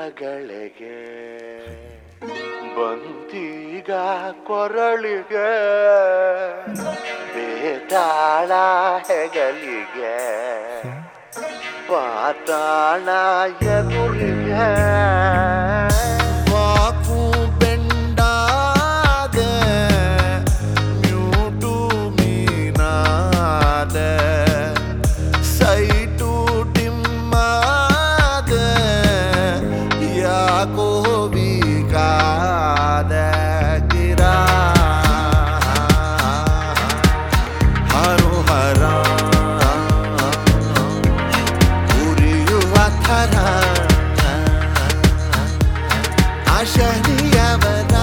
ರಗಳಿಗೆ ಬಂದೀಗ ಕೊರಳಿಗೆ ಬೇತಾಳ ಹೆಗಲಿಗೆ ಪಾತಾಳ ಎದುರಿಗೆ ವಾಕು ಬೆಂಡಾದೆ ಮ್ಯೂಟು ಮೀನಾದೆ ಸೈಟು ಟಿಮ್ಮಾದೆ ಯಾಕೋ ಬೀಗಾದ ಗಿರ ಹರು ಹರ ಉರಿಯುವ ಥರ ಆಶನಿಯವರ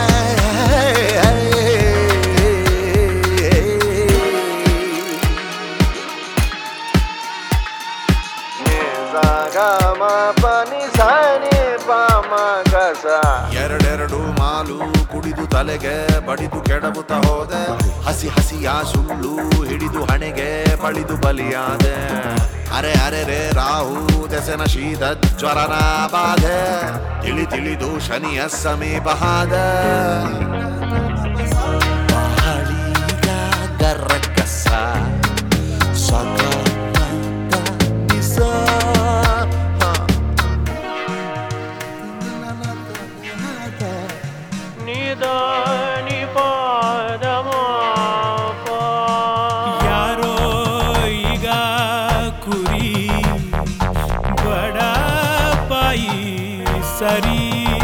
ಎರಡೆರಡು ಮಾಲು ಕುಡಿದು ತಲೆಗೆ ಬಡಿದು ಕೆಡವುತ್ತ ಹೋದೆ ಹಸಿ ಹಸಿಯ ಸುಳ್ಳು ಹಿಡಿದು ಹಣೆಗೆ ಬಳಿದು ಬಲಿಯಾದೆ ಅರೆ ಅರೆ ರೇ ರಾಹು ದೆಸೆನ ಶೀತ ಜ್ವರನ ಬಾಧೆ ತಿಳಿ ತಿಳಿದು ಶನಿಯ ಸಮೀಪ ಹಾದ ಬಹಳೀಗ ಗರ್ರಕಸ ಸಕಾಲದ ದಿಸ. ನಿದಾನಿ ಪಾದಮಾಪ ಯಾರೋ ಈಗ ಕುರಿ ಬಡ ಪಾಯಿ ಸರಿ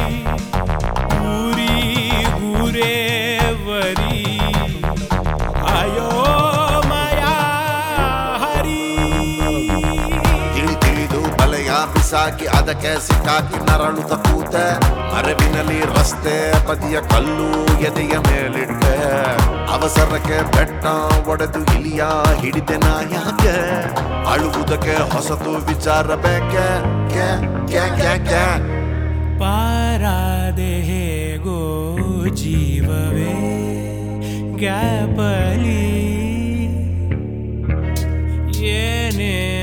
ಊರಿ ಗೂರೇ ವರಿ ಅಯೋ ಮಾಯಾ ಹರಿ ತಿಳಿ ತಿಳಿದು ಬಲೆಯ ಬಿಸಾಕಿ ಅದಕ್ಕೆ ಸಿಕ್ಕಾಕಿ ನರಳುತ್ತ ಕೂತೆ ಮರವಿನಲ್ಲಿ ರಸ್ತೆ ಬದಿಯ ಕಲ್ಲು ಎದೆಯ ಮೇಲಿಟ್ಟೆ ಅವಸರಕ್ಕೆ ಬೆಟ್ಟ ಒಡೆದು ಇಲಿಯ ಹಿಡಿದೆ ನಾ ಯಾಕೆ ಅಳುವುದಕ್ಕೆ ಹೊಸತು ವಿಚಾರ ಬೇಕೆ ಕ್ಯಾ ಕ್ಯಾ ಕ್ಯಾ ಕ್ಯಾ ಪಾರಾದೆ ಹೇಗೋ ಜೀವವೇ ಗ್ಯಾಪಲಿ ಏನೇ